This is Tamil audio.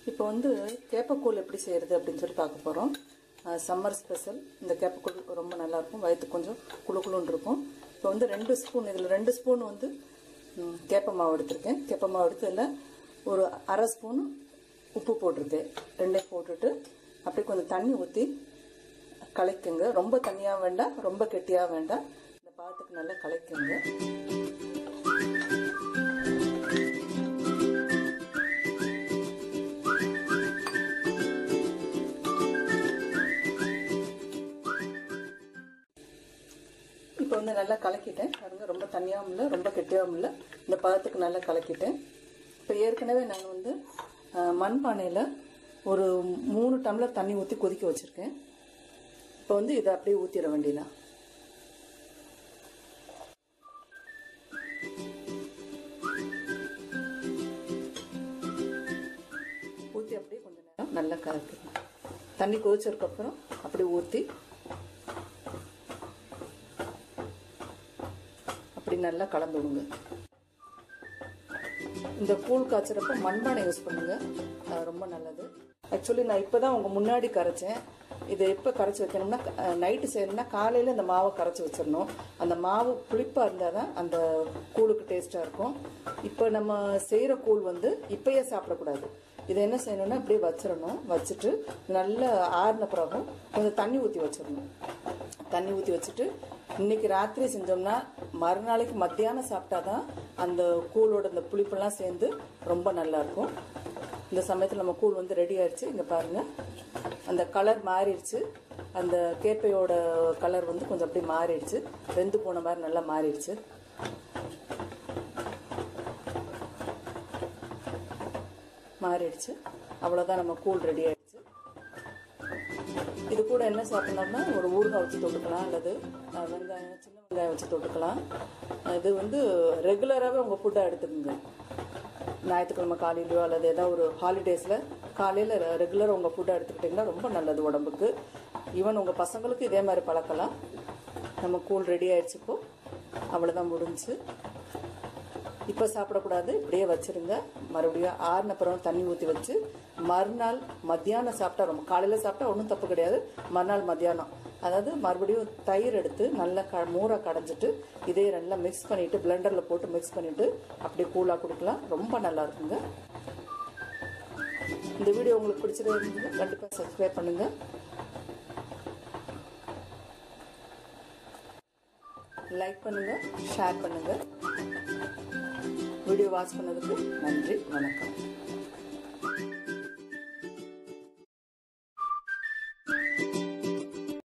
இப்போ வந்து கேப்பக்கூழ் எப்படி செய்கிறது அப்படின்னு சொல்லி பார்க்க போகிறோம் சம்மர் ஸ்பெஷல் இந்த கேப்பக்கூழ் ரொம்ப நல்லாயிருக்கும் வயிற்றுக்கு கொஞ்சம் குளு குளுன்னு இருக்கும் இப்போ வந்து ரெண்டு ஸ்பூன் இதில் ரெண்டு ஸ்பூன் வந்து ம், கேப்ப மாவு எடுத்திருக்கேன் கேப்ப மாவு எடுத்து இதில் ஒரு அரை ஸ்பூன் உப்பு போட்டிருக்கேன் ரெண்டையும் போட்டுட்டு அப்படியே கொஞ்சம் தண்ணி ஊற்றி கலைக்குங்க ரொம்ப தண்ணியாக வேண்டாம் ரொம்ப கெட்டியாக வேண்டாம் இந்த பாத்துக்கு நல்லா கலைக்குங்க இப்போ வந்து நல்லா கலக்கிட்டேன் பாருங்க ரொம்ப தண்ணியாகவும் இல்லை ரொம்ப கெட்டியாகவும் இல்லை இந்த பதத்துக்கு நல்லா கலக்கிட்டேன் இப்போ ஏற்கனவே நான் வந்து அஹ், மண்பானையில் ஒரு மூணு டம்ளர் தண்ணி ஊற்றி கொதிக்க வச்சுருக்கேன் இப்போ வந்து இதை அப்படியே ஊற்றிட வேண்டியதான் ஊற்றி அப்படியே கொஞ்ச நேரம் நல்லா கலக்கணும் தண்ணி கொதிச்சதுக்கப்புறம் அப்படியே ஊற்றி அப்படி நல்லா கலந்து விடுங்க இந்த கூழ் காய்ச்சறப்ப மண்பானை யூஸ் பண்ணுங்க அது ரொம்ப நல்லது ஆக்சுவலி நான் இப்பதான் உங்க முன்னாடி கரைச்சேன் இதை எப்போ கரைச்சி வைக்கணும்னா நைட்டு செய்யணும்னா காலையில் இந்த மாவை கரைச்சி வச்சிடணும் அந்த மாவு புளிப்பாக இருந்தால் தான் அந்த கூழுக்கு டேஸ்ட்டாக இருக்கும் இப்போ நம்ம செய்கிற கூழ் வந்து இப்பயே சாப்பிடக்கூடாது இதை என்ன செய்யணும்னா இப்படியே வச்சிடணும் வச்சுட்டு நல்லா ஆறின பிறகு கொஞ்சம் தண்ணி ஊற்றி வச்சிடணும் தண்ணி ஊற்றி வச்சுட்டு இன்னைக்கு ராத்திரி செஞ்சோம்னா மறுநாளைக்கு மத்தியானம் சாப்பிட்டாதான் அந்த கூழோட இந்த புளிப்பெல்லாம் சேர்ந்து ரொம்ப நல்லா இருக்கும் இந்த சமயத்தில் நம்ம கூழ் வந்து ரெடி ஆயிடுச்சு இங்கே பாருங்க அந்த கலர் மாறிடுச்சு அந்த கேப்பையோட கலர் வந்து கொஞ்சம் அப்படியே மாறிடுச்சு வெந்து போன மாதிரி நல்லா மாறிடுச்சு மாறிடுச்சு அவ்வளோதான் நம்ம கூழ் ரெடி ஆயிடுச்சு இது கூட என்ன சாப்பிடலாம்னா ஒரு ஊறுகாய் வச்சு தொட்டுக்கலாம் அல்லது அஹ், வெங்காயம் சின்ன வெங்காயம் வச்சு தொட்டுக்கலாம் இது வந்து ரெகுலராகவே உங்கள் ஃபுட்டாக எடுத்துக்கோங்க ஞாயிற்றுக்கிழமை காலையிலையோ அல்லது ஏதாவது ஒரு ஹாலிடேஸில் காலையில் ரெகுலராக உங்கள் ஃபுட்டாக எடுத்துக்கிட்டிங்கன்னா ரொம்ப நல்லது உடம்புக்கு ஈவன் உங்கள் பசங்களுக்கு இதே மாதிரி பழக்கலாம் நம்ம கூழ் ரெடி ஆயிடுச்சு இப்போ அவ்வளோதான் முடிஞ்சு இப்போ சாப்பிடக்கூடாது இப்படியே வச்சிருங்க மறுபடியும் ஆறுன பிறகு தண்ணி ஊற்றி வச்சு மறுநாள் மத்தியானம் சாப்பிட்டா ரொம்ப காலையில் சாப்பிட்டா ஒன்றும் தப்பு கிடையாது மறுநாள் மத்தியானம் அதாவது மறுபடியும் தயிர் எடுத்து நல்லா க மூரை கடைஞ்சிட்டு இதே நல்லா மிக்ஸ் பண்ணிட்டு பிளெண்டரில் போட்டு மிக்ஸ் பண்ணிட்டு அப்படியே கூலாக கொடுக்கலாம் ரொம்ப நல்லா இருக்குங்க இந்த வீடியோ உங்களுக்கு பிடிச்சிருந்தது கண்டிப்பாக சப்ஸ்கிரைப் பண்ணுங்க லைக் பண்ணுங்க ஷேர் பண்ணுங்க வீடியோ வாட்ச் பண்ணதுக்கு நன்றி வணக்கம்